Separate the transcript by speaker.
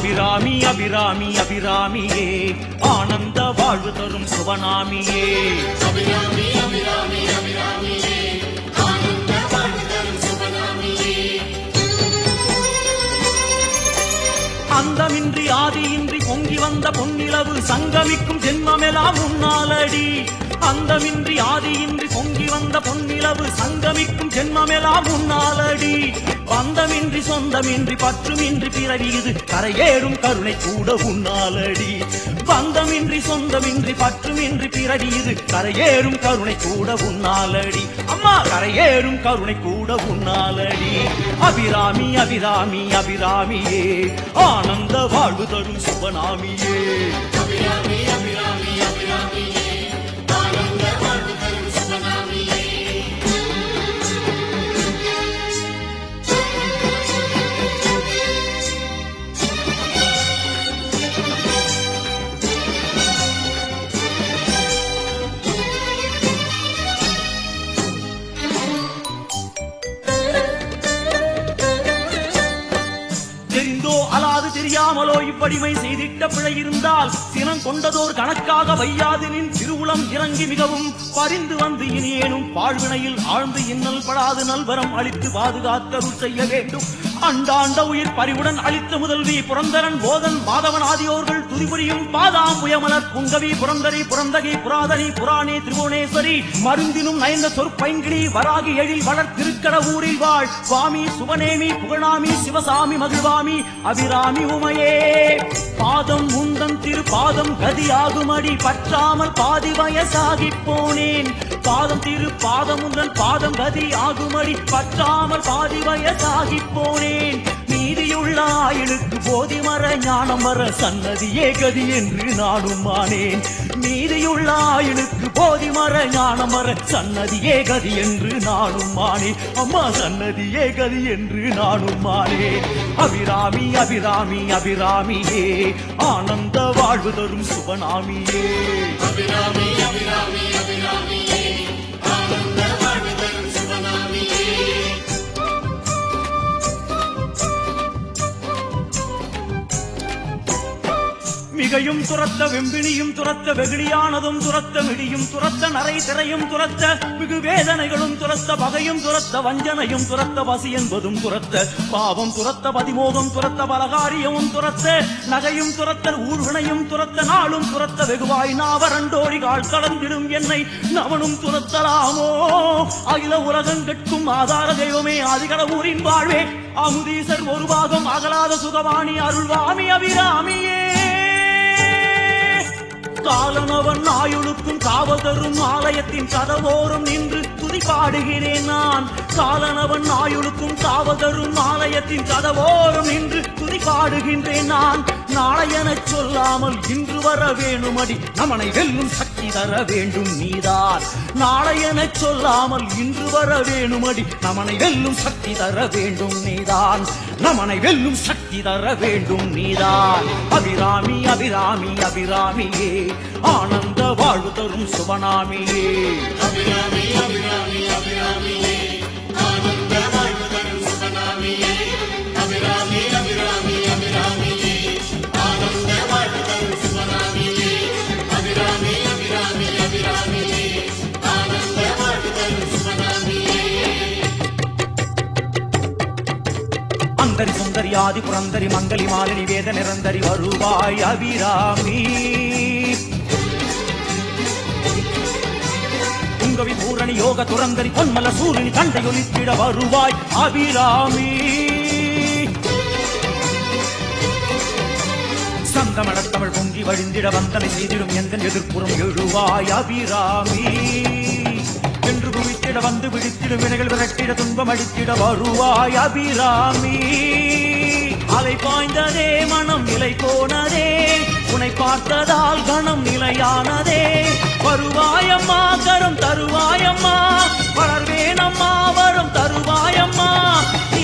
Speaker 1: அபிராமி அபிராமி அபிராமியே ஆனந்த வாழ்வு தரும் சுபநாமியே
Speaker 2: அபிராமி அபிராமி அபிராமியே ஆனந்த வாழ்வு தரும் சுபநாமியே
Speaker 1: அந்தமின்றி ஆதியின்றி பொங்கி வந்த பொன்னிலவு சங்கமிக்கும் ஜென்மமெல்லாம் உன்னாலடி அந்தமின்றி ஆதியின்றி பொங்கி வந்த பொன்னிலவு சங்கமிக்கும் ஜென்மமெல்லாம் உன்னாலடி பந்தமின்றி சொந்தமின்றி பற்றுமின்றி பிறவி இது கரையேறும் கருணை கூட உன்னாலடி பந்தமின்றி சொந்தமின்றி பற்றுமின்றி பிறவி இது கரையேறும் கருணை கூட உன்னாலடி அம்மா கரையேறும் கருணை கூட உன்னாலடி அபிராமி அபிராமி அபிராமியே ஆனந்த வாழ்வு தரும் சுபநாமியே
Speaker 2: அபிராமி அபிராமி அபிராமியே ஆனந்த வாழ்வு தரும் சுபநாமியே
Speaker 1: தெரிந்தோ அலாது தெரியாமலோ இப்படிமை செய்திட்ட பிழை இருந்தால் சினம் கொண்டதோர் கணக்காக வையாதினின் திருவுளம் இறங்கி மிகவும் பரிந்து வந்து இனியேனும் பாழ்வினையில் ஆழ்ந்து இன்னல் படாது நல்வரம் அளித்து பாதுகாத்தருள் செய்ய வேண்டும் அண்டாண்ட உயிர் பறிவுடன் அளித்த முதல்வி புரந்தரன் போதன் மாதவன் ஆதியோர்கள் துதிபுரியும் பாதாம் புயமலர் புங்கவி புரந்தரி புரந்தகி புராதனி புராணி திரிபுவனேஸ்வரி மருந்தினும் நயந்த சொற்பைங்கிடி வராகி எழில் வளர் திருக்கடவூரில் வாழ் சுவாமி சுபநேமி புகழாமி சிவசாமி மகிழ்வாமி அபிராமி உமையே பாதம் முந்தன் திரு பாதம் கதியாகுமடி பற்றாமல் பாதி வயசாகிப் போனேன் பாதம் திரு பாதம் முந்தன் பாதம் கதி ஆகுமடி பற்றாமல் பாதி வயசாகிப் போனேன் நீதியுள்ள ஆயுளுக்கு போதி மர ஞானம் வர சன்னதியே கதி என்று நானும் ஆனேன் நீதியுள்ள ஆயுளுக்கு போதி மர ஞானம் வர சன்னதியே கதி என்று நானும் ஆனேன் அம்மா சன்னதியே கதி என்று நானும் ஆனேன் அபிராமி அபிராமி அபிராமியே ஆனந்த வாழ்வு தரும் சுபநாமியே
Speaker 2: அபிராமி அபிராமி அபிராமியே ஆனந்த வாழ்வு தரும் சுபநாமியே
Speaker 1: மிகையும் துரத்த வெம்பினியும் துரத்த வெகுளியானதும் துரத்த மிடியும் துரத்த நரை திரையும் துரத்த மிகு வேதனைகளும் துரத்த பகையும் துரத்த வஞ்சனையும் துரத்த பசி என்பதும் துரத்த பாவம் துரத்த பதிமோகம் துரத்த பலகாரியமும் துரத்த நகையும் துரத்த ஊர்வினையும் துரத்த நாளும் துரத்த வெகுவாய் நாவரண்டோடி கால் கடந்திடும் என்னை நவனும் துரத்தலாமோ அகில உலகம் கட்கும் ஆதார தெய்வமே ஆதிகடவூரின் வாழ்வே அமுதீசர் ஒரு பாகம் அகலாத சுகவாணி அருள்வாமி அபிராமியே காலனவன் ஆயுளுக்கும் காவல் தரும் ஆலயத்தின் கதவோரம் நின்று துதி பாடுகிறேன் நான் காலனவன் ஆயுளுக்கும் காவல் தரும் ஆலயத்தின் கதவோரம் நின்று துதி பாடுகின்றேன் நான் நாளையெனச் சொல்லாமல் இன்று வர வேணுமடி நமனை வெல்லும் சக்தி தர வேண்டும் நீதான் நாளையெனச் சொல்லாமல் இன்று வர வேணுமடி நமனை வெல்லும் சக்தி தர வேண்டும் நீதான் நமனை வெல்லும் சக்தி தர வேண்டும் நீதான் அபிராமி அபிராமி அபிராமியே ஆனந்த வாழ்வு தரும் சுபநாமியே
Speaker 2: அபிராமி அபிராமி அபிராமியே ஆனந்த வாழ்வு தரும் சுபநாமியே அபிராமி அபிராமி அபிராமியே ஆனந்த வாழ்வு தரும் சுபநாமியே அபிராமி அபிராமி அபிராமியே ஆனந்த வாழ்வு தரும் சுபநாமியே
Speaker 1: அந்தரி சுந்தரி ஆதி புரந்தரி மங்கலி மாலினி வேத நிரந்தரி வருவாய் அபிராமி துங்கவி பூரணி யோக துரந்தரி பொன்மல சூரியனி தண்டை ஒலித்திட வருவாய் அபிராமி சந்தமடத்தமிழ் பொங்கி வழிந்திட வந்தனை செய்திடும் எந்த எதிர்ப்புறம் எழுவாய் அபிராமி என்று குவித்திட வந்து விழித்திடும் வினைகள் விரட்டிட துன்பம் அடித்திட வருவாய் அபிராமி அலை பாய்ந்ததே மனம் நிலை போனதே உனை பார்த்ததால் கணம் நிலையானதே வருவாயம்மா கரம் தருவாயம்மா வளர்வேனம்மா வரம் தருவாயம்மா